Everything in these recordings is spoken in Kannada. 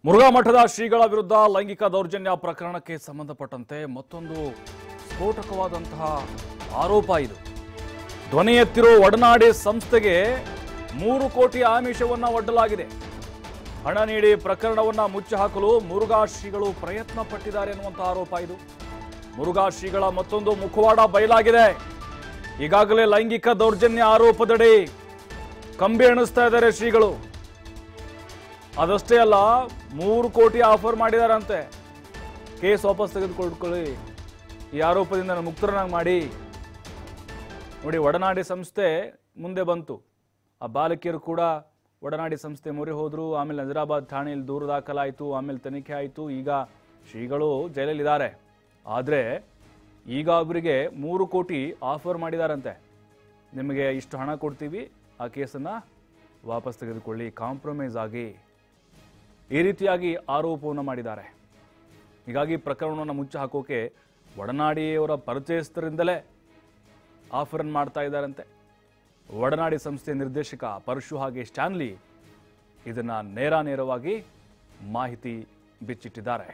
ಮುರುಘಾ ಮಠದ ಶ್ರೀಗಳ ವಿರುದ್ಧ ಲೈಂಗಿಕ ದೌರ್ಜನ್ಯ ಪ್ರಕರಣಕ್ಕೆ ಸಂಬಂಧಪಟ್ಟಂತೆ ಮತ್ತೊಂದು ಸ್ಫೋಟಕವಾದಂತಹ ಆರೋಪ ಇದು ಧ್ವನಿ ಎತ್ತಿರೋ ಒಡನಾಡಿ ಸಂಸ್ಥೆಗೆ ಮೂರು ಕೋಟಿ ಆಮಿಷವನ್ನ ಒಡ್ಡಲಾಗಿದೆ ಹಣ ನೀಡಿ ಪ್ರಕರಣವನ್ನ ಮುಚ್ಚಿ ಹಾಕಲು ಮುರುಘಾ ಶ್ರೀಗಳು ಪ್ರಯತ್ನ ಪಟ್ಟಿದ್ದಾರೆ ಎನ್ನುವಂತಹ ಆರೋಪ ಇದು ಮುರುಘಾ ಶ್ರೀಗಳ ಮತ್ತೊಂದು ಮುಖವಾಡ ಬಯಲಾಗಿದೆ ಈಗಾಗಲೇ ಲೈಂಗಿಕ ದೌರ್ಜನ್ಯ ಆರೋಪದಡಿ ಕಂಬಿ ಎಣಿಸ್ತಾ ಇದ್ದಾರೆ ಶ್ರೀಗಳು ಅದಷ್ಟೇ ಅಲ್ಲ ಮೂರು ಕೋಟಿ ಆಫರ್ ಮಾಡಿದಾರಂತೆ ಕೇಸ್ ವಾಪಸ್ ತೆಗೆದುಕೊಳ್ಳಿ ಈ ಆರೋಪದಿಂದ ನನ್ನ ಮುಕ್ತರನ್ನಾಗಿ ಮಾಡಿ ನೋಡಿ ಒಡನಾಡಿ ಸಂಸ್ಥೆ ಮುಂದೆ ಬಂತು ಆ ಬಾಲಕಿಯರು ಕೂಡ ಒಡನಾಡಿ ಸಂಸ್ಥೆ ಮೊರೆ ಹೋದ್ರು ಆಮೇಲೆ ನಜರಾಬಾದ್ ಠಾಣೆಯಲ್ಲಿ ದೂರು ದಾಖಲಾಯಿತು ಆಮೇಲೆ ತನಿಖೆ ಆಯಿತು ಈಗ ಶ್ರೀಗಳು ಜೈಲಲ್ಲಿದ್ದಾರೆ ಆದರೆ ಈಗ ಅವರಿಗೆ ಮೂರು ಕೋಟಿ ಆಫರ್ ಮಾಡಿದಾರಂತೆ ನಿಮಗೆ ಇಷ್ಟು ಹಣ ಕೊಡ್ತೀವಿ ಆ ಕೇಸನ್ನು ವಾಪಸ್ ತೆಗೆದುಕೊಳ್ಳಿ ಕಾಂಪ್ರಮೈಸ್ ಆಗಿ ಈ ರೀತಿಯಾಗಿ ಆರೋಪವನ್ನು ಮಾಡಿದ್ದಾರೆ ಹೀಗಾಗಿ ಪ್ರಕರಣವನ್ನು ಮುಚ್ಚಿ ಹಾಕೋಕೆ ಒಡನಾಡಿಯವರ ಪರಿಚಯಸ್ಥರಿಂದಲೇ ಆಫರನ್ನು ಮಾಡ್ತಾ ಇದ್ದಾರಂತೆ ಒಡನಾಡಿ ಸಂಸ್ಥೆ ನಿರ್ದೇಶಕ ಪರಶು ಹಾಗೆ ಸ್ಟ್ಯಾನ್ಲಿ ಇದನ್ನ ನೇರ ನೇರವಾಗಿ ಮಾಹಿತಿ ಬಿಚ್ಚಿಟ್ಟಿದ್ದಾರೆ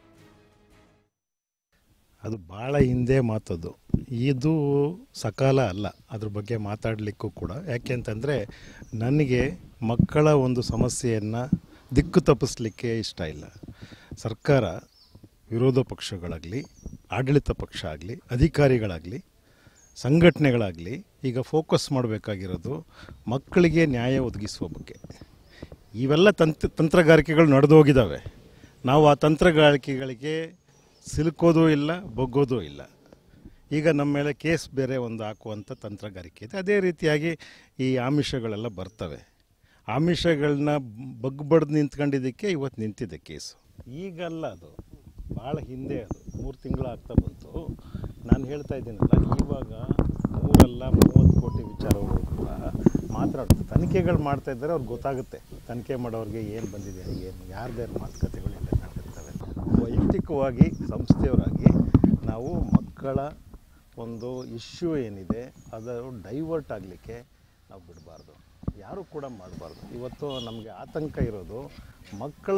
ಅದು ಭಾಳ ಹಿಂದೆ ಮಾತದು ಇದು ಸಕಾಲ ಅಲ್ಲ ಅದ್ರ ಬಗ್ಗೆ ಮಾತಾಡಲಿಕ್ಕೂ ಕೂಡ ಯಾಕೆಂತಂದರೆ ನನಗೆ ಮಕ್ಕಳ ಒಂದು ಸಮಸ್ಯೆಯನ್ನು ದಿಕ್ಕು ತಪ್ಪಿಸ್ಲಿಕ್ಕೆ ಇಷ್ಟ ಇಲ್ಲ ಸರ್ಕಾರ ವಿರೋಧ ಪಕ್ಷಗಳಾಗಲಿ ಆಡಳಿತ ಪಕ್ಷ ಆಗಲಿ ಅಧಿಕಾರಿಗಳಾಗಲಿ ಸಂಘಟನೆಗಳಾಗಲಿ ಈಗ ಫೋಕಸ್ ಮಾಡಬೇಕಾಗಿರೋದು ಮಕ್ಕಳಿಗೆ ನ್ಯಾಯ ಒದಗಿಸುವ ಬಗ್ಗೆ ಇವೆಲ್ಲ ತಂತ್ರ ತಂತ್ರಗಾರಿಕೆಗಳು ನಡೆದೋಗಿದ್ದಾವೆ ನಾವು ಆ ತಂತ್ರಗಾರಿಕೆಗಳಿಗೆ ಸಿಲುಕೋದೂ ಇಲ್ಲ ಬಗ್ಗೋದೂ ಇಲ್ಲ ಈಗ ನಮ್ಮ ಮೇಲೆ ಕೇಸ್ ಬೇರೆ ಒಂದು ಹಾಕುವಂಥ ತಂತ್ರಗಾರಿಕೆ ಇದೆ ಅದೇ ರೀತಿಯಾಗಿ ಈ ಆಮಿಷಗಳೆಲ್ಲ ಬರ್ತವೆ ಆಮಿಷಗಳನ್ನ ಬಗ್ಬಡ್ದು ನಿಂತ್ಕೊಂಡಿದ್ದಕ್ಕೆ ಇವತ್ತು ನಿಂತಿದೆ ಕೇಸು ಈಗಲ್ಲ ಅದು ಭಾಳ ಹಿಂದೆ ಅದು ಮೂರು ತಿಂಗಳಾಗ್ತಾ ಬಂತು ನಾನು ಹೇಳ್ತಾ ಇದ್ದೀನಲ್ಲ ಇವಾಗ ಮೂರಲ್ಲ ಮೂವತ್ತು ಕೋಟಿ ವಿಚಾರಗಳು ಕೂಡ ಮಾತಾಡ್ತಾರೆ ತನಿಖೆಗಳು ಮಾಡ್ತಾ ಇದ್ದಾರೆ ಅವ್ರಿಗೆ ಗೊತ್ತಾಗುತ್ತೆ ತನಿಖೆ ಮಾಡೋರಿಗೆ ಏನು ಬಂದಿದೆ ಏನು ಯಾರ್ದಾರು ಮಾತುಕತೆಗಳು ಎಲ್ಲ ನಡೆದಿರ್ತವೆ ವೈಯಕ್ತಿಕವಾಗಿ ಸಂಸ್ಥೆಯವರಾಗಿ ನಾವು ಮಕ್ಕಳ ಒಂದು ಇಶ್ಯೂ ಏನಿದೆ ಅದು ಡೈವರ್ಟ್ ಆಗಲಿಕ್ಕೆ ನಾವು ಬಿಡಬಾರ್ದು ಯಾರು ಕೂಡ ಮಾಡಬಾರ್ದು ಇವತ್ತು ನಮಗೆ ಆತಂಕ ಇರೋದು ಮಕ್ಕಳ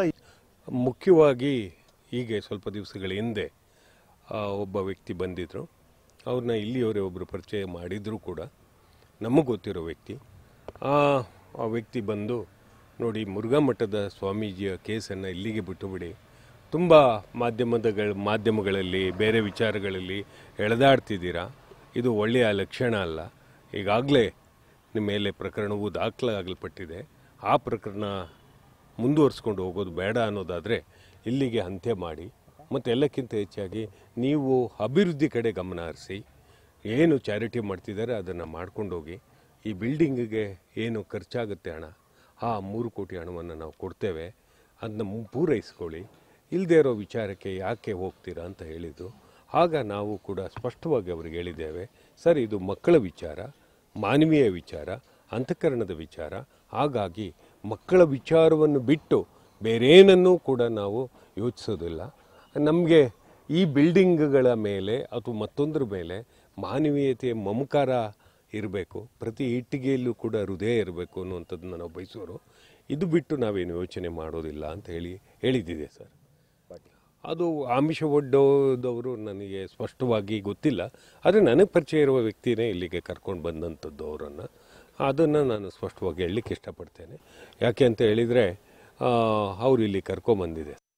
ಮುಖ್ಯವಾಗಿ ಹೀಗೆ ಸ್ವಲ್ಪ ದಿವಸಗಳ ಹಿಂದೆ ಆ, ಒಬ್ಬ ವ್ಯಕ್ತಿ ಬಂದಿದ್ದರು ಅವ್ರನ್ನ ಇಲ್ಲಿಯವರೇ ಒಬ್ಬರು ಪರಿಚಯ ಮಾಡಿದರೂ ಕೂಡ ನಮಗೆ ಗೊತ್ತಿರೋ ವ್ಯಕ್ತಿ ಆ ಆ ವ್ಯಕ್ತಿ ಬಂದು ನೋಡಿ ಮುರುಘಾ ಮಠದ ಸ್ವಾಮೀಜಿಯ ಕೇಸನ್ನು ಇಲ್ಲಿಗೆ ಬಿಟ್ಟು ಬಿಡಿ ತುಂಬ ಮಾಧ್ಯಮದಗಳ ಮಾಧ್ಯಮಗಳಲ್ಲಿ ಬೇರೆ ವಿಚಾರಗಳಲ್ಲಿ ಎಳೆದಾಡ್ತಿದ್ದೀರಾ ಇದು ಒಳ್ಳೆಯ ಲಕ್ಷಣ ಅಲ್ಲ ಈಗಾಗಲೇ ನಿಮ್ಮ ಮೇಲೆ ಪ್ರಕರಣವು ದಾಖಲಾಗಲ್ಪಟ್ಟಿದೆ ಆ ಪ್ರಕರಣ ಮುಂದುವರಿಸ್ಕೊಂಡು ಹೋಗೋದು ಬೇಡ ಅನ್ನೋದಾದರೆ ಇಲ್ಲಿಗೆ ಅಂತ್ಯ ಮಾಡಿ ಮತ್ತು ಎಲ್ಲಕ್ಕಿಂತ ಹೆಚ್ಚಾಗಿ ನೀವು ಅಭಿವೃದ್ಧಿ ಕಡೆ ಗಮನ ಹರಿಸಿ ಏನು ಚಾರಿಟಿ ಮಾಡ್ತಿದ್ದಾರೆ ಅದನ್ನು ಮಾಡ್ಕೊಂಡೋಗಿ ಈ ಬಿಲ್ಡಿಂಗಿಗೆ ಏನು ಖರ್ಚಾಗುತ್ತೆ ಹಣ ಆ ಮೂರು ಕೋಟಿ ಹಣವನ್ನು ನಾವು ಕೊಡ್ತೇವೆ ಅದನ್ನ ಮು- ಪೂರೈಸ್ಕೊಳ್ಳಿ ಇಲ್ಲದೇ ಇರೋ ವಿಚಾರಕ್ಕೆ ಯಾಕೆ ಹೋಗ್ತೀರಾ ಅಂತ ಹೇಳಿದ್ದು ಆಗ ನಾವು ಕೂಡ ಸ್ಪಷ್ಟವಾಗಿ ಅವರಿಗೆ ಹೇಳಿದ್ದೇವೆ ಸರ್ ಇದು ಮಕ್ಕಳ ವಿಚಾರ ಮಾನವೀಯ ವಿಚಾರ ಅಂತಃಕರಣದ ವಿಚಾರ ಹಾಗಾಗಿ ಮಕ್ಕಳ ವಿಚಾರವನ್ನು ಬಿಟ್ಟು ಬೇರೇನನ್ನೂ ಕೂಡ ನಾವು ಯೋಚಿಸೋದಿಲ್ಲ ನಮಗೆ ಈ ಬಿಲ್ಡಿಂಗ್ಗಳ ಮೇಲೆ ಅಥವಾ ಮತ್ತೊಂದರ ಮೇಲೆ ಮಾನವೀಯತೆಯ ಮಮಕಾರ ಇರಬೇಕು ಪ್ರತಿ ಇಟ್ಟಿಗೆಯಲ್ಲೂ ಕೂಡ ಹೃದಯ ಇರಬೇಕು ಅನ್ನುವಂಥದ್ದನ್ನು ನಾವು ಬಯಸೋರು ಇದು ಬಿಟ್ಟು ನಾವೇನು ಯೋಚನೆ ಮಾಡೋದಿಲ್ಲ ಅಂತ ಹೇಳಿ ಹೇಳಿದ್ದಿದೆ ಸರ್ ಅದು ಆಮಿಷ ಒಡ್ಡೋದವರು ನನಗೆ ಸ್ಪಷ್ಟವಾಗಿ ಗೊತ್ತಿಲ್ಲ ಆದರೆ ನನಗೆ ಪರಿಚಯ ಇರುವ ವ್ಯಕ್ತಿನೇ ಇಲ್ಲಿಗೆ ಕರ್ಕೊಂಡು ಬಂದಂಥದ್ದು ಅವರನ್ನು ಅದನ್ನು ನಾನು ಸ್ಪಷ್ಟವಾಗಿ ಹೇಳಲಿಕ್ಕೆ ಇಷ್ಟಪಡ್ತೇನೆ ಯಾಕೆ ಅಂತ ಹೇಳಿದರೆ ಅವರು ಇಲ್ಲಿ ಕರ್ಕೊಂಬಂದಿದೆ